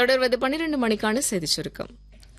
தொடர்வது பன்னிரண்டு மணிக்கான செய்திச் சுருக்கம்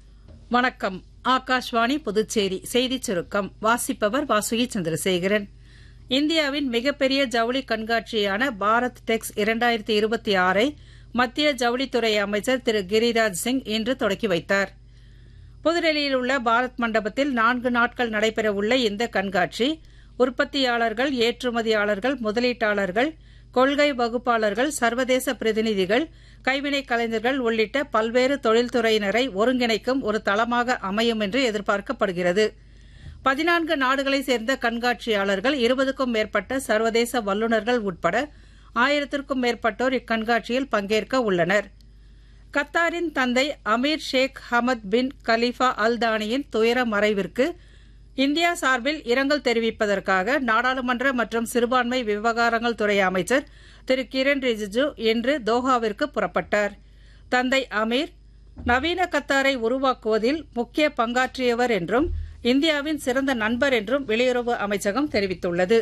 வணக்கம் ஆகாஷ்வாணி புதுச்சேரி செய்திச் சுருக்கம் வாசிப்பவர் வாசுகி சந்திரசேகரன் இந்தியாவின் மிகப்பெரிய ஜவுளி கண்காட்சியான பாரத் டெக்ஸ் இரண்டாயிரத்தி இருபத்தி ஆறை மத்திய ஜவுளித்துறை அமைச்சர் திரு கிரிராஜ் சிங் இன்று தொடக்கி வைத்தார் புதுடெல்லியில் உள்ள பாரத் மண்டபத்தில் நான்கு நாட்கள் நடைபெறவுள்ள இந்த கண்காட்சி உற்பத்தியாளர்கள் ஏற்றுமதியாளர்கள் முதலீட்டாளர்கள் கொள்கை வகுப்பாளர்கள் சர்வதேச பிரதிநிதிகள் கைவினைக் கலைஞர்கள் உள்ளிட்ட பல்வேறு தொழில்துறையினரை ஒருங்கிணைக்கும் ஒரு தளமாக அமையும் என்று எதிர்பார்க்கப்படுகிறது பதினான்கு நாடுகளைச் சேர்ந்த கண்காட்சியாளர்கள் இருபதுக்கும் மேற்பட்ட சர்வதேச வல்லுநர்கள் உட்பட ஆயிரத்திற்கும் மேற்பட்டோர் இக்கண்காட்சியில் பங்கேற்க உள்ளனர் கத்தாரின் தந்தை அமீர் ஷேக் ஹமத் பின் கலீஃபா அல் தானியின் துயர மறைவிற்கு இந்தியா சார்பில் இரங்கல் தெரிவிப்பதற்காக நாடாளுமன்ற மற்றும் சிறுபான்மை விவகாரங்கள் துறை அமைச்சர் திரு கிரண் ரிஜிஜு இன்று தோஹாவிற்கு புறப்பட்டார் தந்தை அமீர் நவீன கத்தாரை உருவாக்குவதில் முக்கிய பங்காற்றியவர் என்றும் இந்தியாவின் சிறந்த நண்பர் என்றும் வெளியுறவு அமைச்சகம் தெரிவித்துள்ளது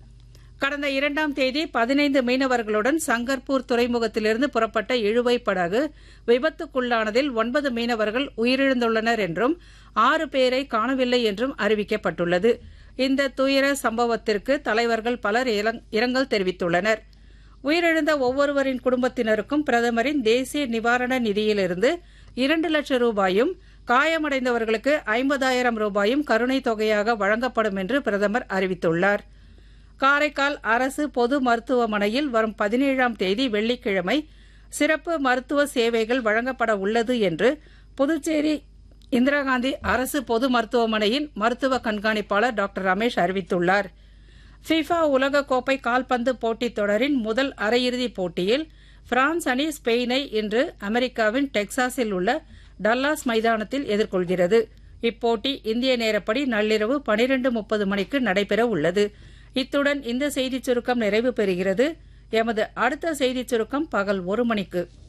கடந்த இரண்டாம் தேதி பதினைந்து மீனவர்களுடன் சங்கர்பூர் துறைமுகத்திலிருந்து புறப்பட்ட இழுவை படகு விபத்துக்குள்ளானதில் ஒன்பது மீனவர்கள் உயிரிழந்துள்ளனர் என்றும் ஆறு பேரை காணவில்லை என்றும் அறிவிக்கப்பட்டுள்ளது இந்த துயர சம்பவத்திற்கு தலைவர்கள் பலர் இரங்கல் தெரிவித்துள்ளனர் உயிரிழந்த ஒவ்வொருவரின் குடும்பத்தினருக்கும் பிரதமரின் தேசிய நிவாரண நிதியிலிருந்து இரண்டு லட்சம் ரூபாயும் காயமடைந்தவர்களுக்கு ஐம்பதாயிரம் ரூபாயும் கருணைத் தொகையாக வழங்கப்படும் என்று பிரதமர் அறிவித்துள்ளார் காரைக்கால் அரசு பொது மருத்துவமனையில் வரும் பதினேழாம் தேதி வெள்ளிக்கிழமை சிறப்பு மருத்துவ சேவைகள் வழங்கப்பட உள்ளது என்று புதுச்சேரி இந்திரா காந்தி அரசு பொது மருத்துவமனையின் மருத்துவ கண்காணிப்பாளர் டாக்டர் ரமேஷ் அறிவித்துள்ளார் ஃபிஃபா உலகக்கோப்பை கால்பந்து போட்டித் தொடரின் முதல் அரையிறுதிப் போட்டியில் பிரான்ஸ் அணி ஸ்பெயினை இன்று அமெரிக்காவின் டெக்சாஸில் உள்ள டல்லாஸ் மைதானத்தில் எதிர்கொள்கிறது இப்போட்டி இந்திய நேரப்படி நள்ளிரவு பனிரண்டு முப்பது மணிக்கு நடைபெற உள்ளது இத்துடன் இந்த செய்திச் சுருக்கம் நிறைவு பெறுகிறது எமது அடுத்த செய்திச் சுருக்கம் பகல் ஒரு மணிக்கு